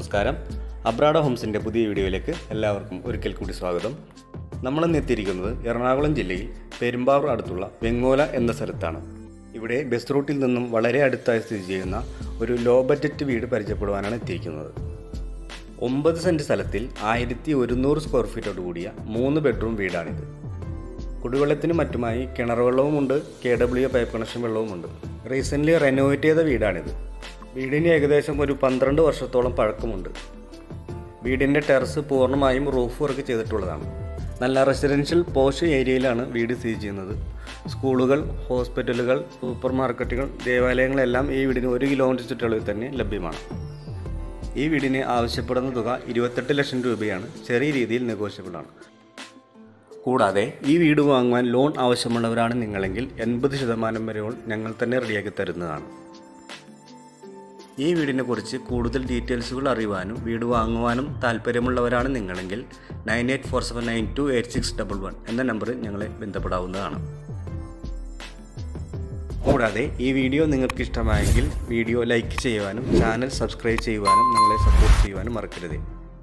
നമസ്കാരം അബ്രാഡ ഹോംസിൻ്റെ പുതിയ വീഡിയോയിലേക്ക് എല്ലാവർക്കും ഒരിക്കൽ കൂടി സ്വാഗതം നമ്മളിന്ന് എത്തിയിരിക്കുന്നത് എറണാകുളം ജില്ലയിൽ പെരുമ്പാവൂർ അടുത്തുള്ള വെങ്ങോല എന്ന സ്ഥലത്താണ് ഇവിടെ ബസ് റൂട്ടിൽ നിന്നും വളരെ അടുത്തായി സ്ഥിതി ചെയ്യുന്ന ഒരു ലോ ബഡ്ജറ്റ് വീട് പരിചയപ്പെടുവാനാണ് എത്തിയിരിക്കുന്നത് ഒമ്പത് സെൻറ്റ് സ്ഥലത്തിൽ ആയിരത്തി ഒരുന്നൂറ് സ്ക്വയർ ഫീറ്റോട് കൂടിയ മൂന്ന് ബെഡ്റൂം വീടാണിത് കുടിവെള്ളത്തിനും മറ്റുമായി കിണർ വെള്ളവുമുണ്ട് കെ ഡബ്ല്യു പൈപ്പ് കണക്ഷൻ വെള്ളവുമുണ്ട് റീസെൻ്റ്ലി റെനോവേറ്റ് ചെയ്ത വീടാണിത് വീടിന് ഏകദേശം ഒരു പന്ത്രണ്ട് വർഷത്തോളം പഴക്കമുണ്ട് വീടിൻ്റെ ടെറസ് പൂർണ്ണമായും റൂഫ് വർക്ക് ചെയ്തിട്ടുള്ളതാണ് നല്ല റെസിഡൻഷ്യൽ പോഷ് ഏരിയയിലാണ് വീട് സ്ഥിതി ചെയ്യുന്നത് സ്കൂളുകൾ ഹോസ്പിറ്റലുകൾ സൂപ്പർ മാർക്കറ്റുകൾ ദേവാലയങ്ങളെല്ലാം ഈ വീടിന് ഒരു കിലോമീറ്റർ ചുറ്റളവിൽ തന്നെ ലഭ്യമാണ് ഈ വീടിന് ആവശ്യപ്പെടുന്ന തുക ഇരുപത്തെട്ട് ലക്ഷം രൂപയാണ് ചെറിയ രീതിയിൽ നെഗോഷ്യബിൾ ആണ് കൂടാതെ ഈ വീട് വാങ്ങുവാൻ ലോൺ ആവശ്യമുള്ളവരാണ് നിങ്ങളെങ്കിൽ എൺപത് ശതമാനം വരെ ഞങ്ങൾ തന്നെ റെഡിയാക്കി തരുന്നതാണ് ഈ വീടിനെ കുറിച്ച് കൂടുതൽ ഡീറ്റെയിൽസുകൾ അറിയുവാനും വീട് വാങ്ങുവാനും താല്പര്യമുള്ളവരാണ് നിങ്ങളെങ്കിൽ nine eight four seven nine two eight six double one എന്ന നമ്പറിൽ ഞങ്ങളെ ബന്ധപ്പെടാവുന്നതാണ് കൂടാതെ ഈ വീഡിയോ നിങ്ങൾക്ക് ഇഷ്ടമായെങ്കിൽ വീഡിയോ ലൈക്ക് ചെയ്യുവാനും ചാനൽ സബ്സ്ക്രൈബ് ചെയ്യുവാനും ഞങ്ങളെ സപ്പോർട്ട് ചെയ്യുവാനും മറക്കരുത്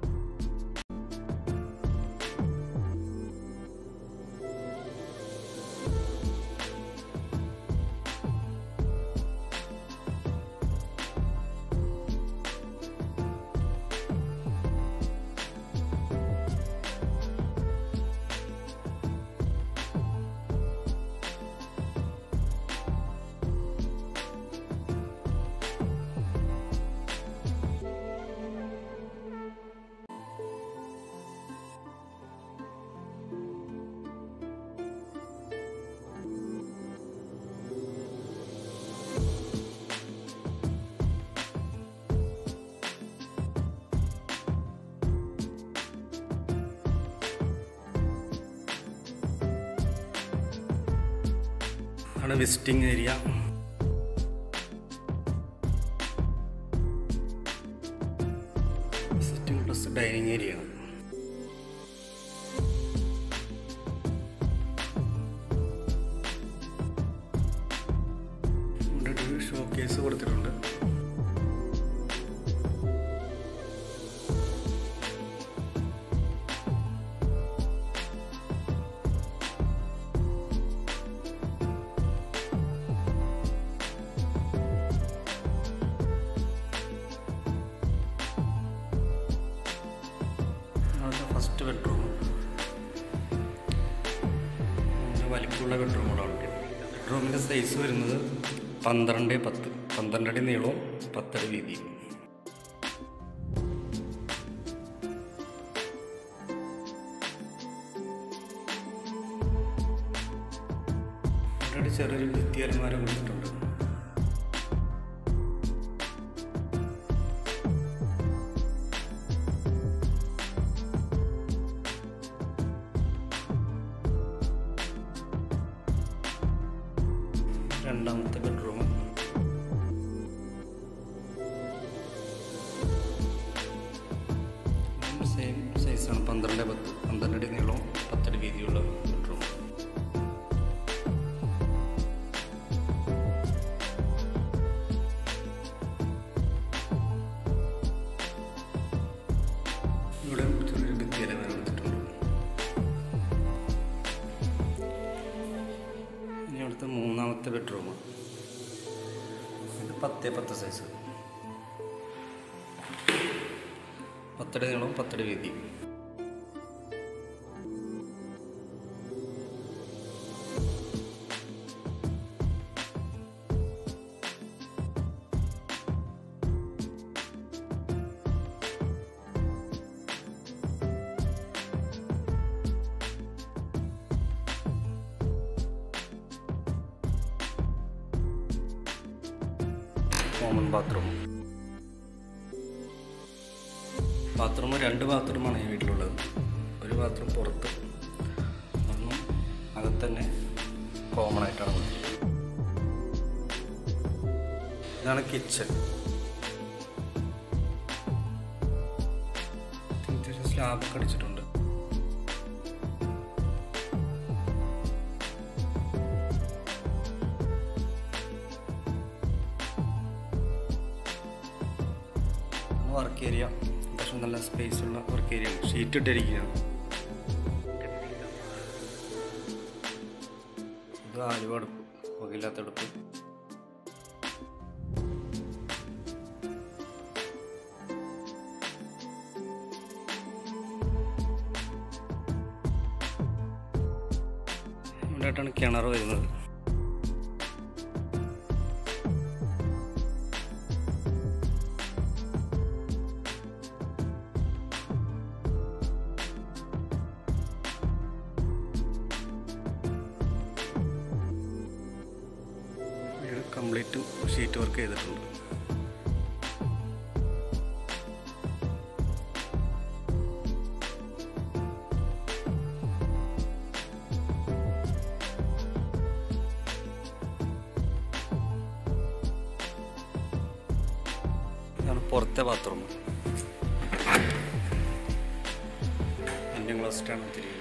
ആണ് visiting area visiting plus dining area ആണ് ഇവിടെ ഒരു ഷോ കേസ് കൊടുത്തിട്ടുണ്ട് അതാണ് ഫസ്റ്റ് ബെഡ്റൂം വലിപ്പമുള്ള ബെഡ്റൂമുകളാണ് ബെഡ്റൂമിൻ്റെ സൈസ് വരുന്നത് പന്ത്രണ്ട് പത്ത് പന്ത്രണ്ടടി നീളവും പത്തടി വീതിയും ഇവിടെ ചെറിയൊരു ഭിത്തി അലമാര കൊടുത്തിട്ടുണ്ട് രണ്ടാമത്തെ ബെഡ്റൂം സെയിം സൈസാണ് പന്ത്രണ്ട് പത്ത് പന്ത്രണ്ടടി നീളവും പത്തടി വീതിയുള്ള ബെഡ്റൂം ഇവിടെ ചെറിയൊരു ഭിത്തിയില കൊടുത്തിട്ടുണ്ട് ഇനി അവിടുത്തെ മൂന്നാമത്തെ ബെഡ്റൂം ഇത് പത്തേ പത്ത് സൈസ് പത്തടി നീളവും പത്തടി വീതി കോമൺ ബാത്റൂം ബാത്റൂം രണ്ട് ബാത്റൂമാണ് ഈ വീട്ടിലുള്ളത് ഒരു ബാത്റൂം പുറത്ത് ഒന്നും അകത്തന്നെ കോമൺ ആയിട്ടാണ് കൊടുത്തിരിക്കുന്നത് ഇതാണ് കിച്ചൺ സ്ലാബ് അടിച്ചിട്ടുണ്ട് വർക്ക് ഏരിയ സ്പേസ് ഉള്ള വർക്ക് ഏരിയ ഷീറ്റ് ഇട്ടിരിക്കുകയാണ് ഇത് ആലുവ അടുപ്പ് പുകയില്ലാത്ത അടുപ്പ് ഇവിടെയായിട്ടാണ് കിണർ വരുന്നത് വീട് കംപ്ലീറ്റ് ഷീറ്റ് വർക്ക് ചെയ്തിട്ടുണ്ട് ഇതാണ് പുറത്തെ ബാത്റൂം എൻ്റെ ക്ലാസ്സിട്ടാണ് തിരികെ